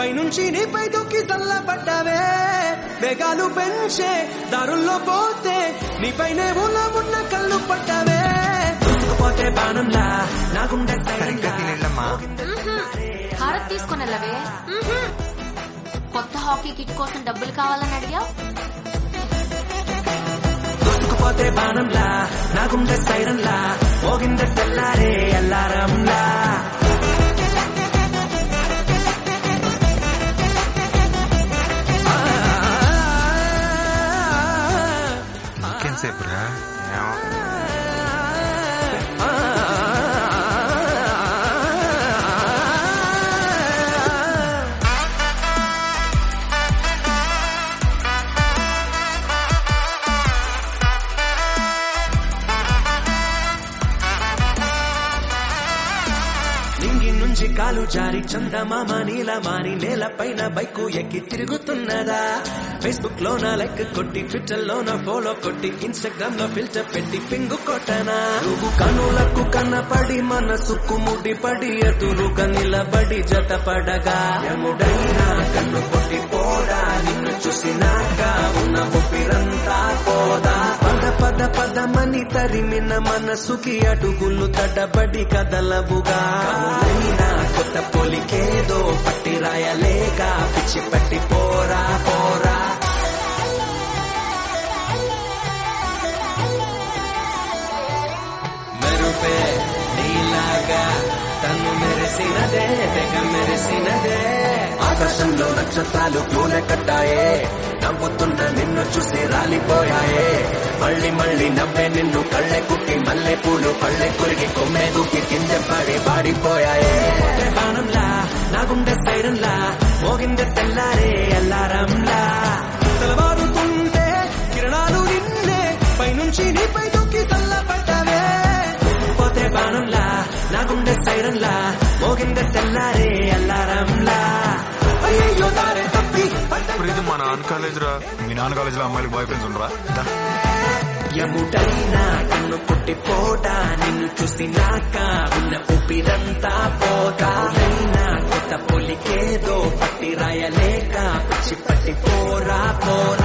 పైనుంచి నీపై దూకి చల్లబడ్డావే వేగాలు పెంచే దారుల్లో పోతే నీపైనే ఊళ్ళ ఉన్న కళ్ళు పడ్డావే పోతే బాణంలా నా గుండె సరిగ్గా తినేళ్ళమ్మా హారత్ తీసుకుని వెళ్ళవే కొత్త హాకీ కిట్ కోసం డబ్బులు కావాలని అడిగా దూసుకుపోతే బాణంలా నా గుండె సైరన్లా మోగింద తెల్లారే అల్లారంలా ఇంకెంతసేపు రా నింగి నుంచి కాలు జారి చందమామ నీలమాని నేలపైన బైకు ఎక్కి తిరుగుతున్నదా ఫేస్బుక్ లో నా లైక్ కొట్టి ట్విట్టర్ లో నా ఫాలో కొట్టి ఇన్స్టాగ్రామ్ లో ఫిల్టర్ పెట్టి పింగు కొట్టనా నువ్వు కనులకు కన్నపడి మనసుకు ముడిపడి ఎదురుగా నిలబడి జత పడగా ఎముడైనా కన్ను కొట్టి పోడా నిన్ను చూసినాక ఉన్న ఊపిరంతా పోదా పద పద పదమని తరిమిన మనసుకి అడుగులు తడబడి కదలవుగా కవులైనా కొత్త పొలికేదో పట్టి రాయలేక పిచ్చి పట్టి పోరా పోరా మెరుపే నీలాగా తను మెరిసినదే తెగ మెరిసినదే ఆకాశంలో నక్షత్రాలు పూల కట్టాయే నవ్వుతున్న నిన్ను చూసి రాలిపోయాయే మళ్ళీ మళ్ళీ నవ్వే నిన్ను కళ్ళె కుట్టి మల్లె పూలు పళ్ళె కొరిగి కొమ్మె దూకి కింద పడి పాడిపోయాయే బాణంలా నా గుండె సైరన్లా మోగిందె తెల్లారే అల్లారంలా తలవారుతుంటే కిరణాలు నిన్నే పైనుంచి నీపై దూకి చల్లబడ్డావే పోతే బాణంలా నా గుండె సైరన్లా మోగిందె తెల్లారే అల్లారంలా అయ్యో దారే తప్పి పడ్డ ఇప్పుడు ఇది మా నాన్న కాలేజ్ రా మీ నాన్న కాలేజ్ లో అమ్మాయిలకు బాయ్ ఫ్రెండ్స్ ఉండరా దా. ఎముడైనా కన్ను కొట్టి పోటా నిన్ను చూసినాక ఉన్న ఊపిరంతా పోతా అయినా కొత్త పొలికేదో పట్టి రాయలేక పిచ్చి పట్టి పోరా పోరా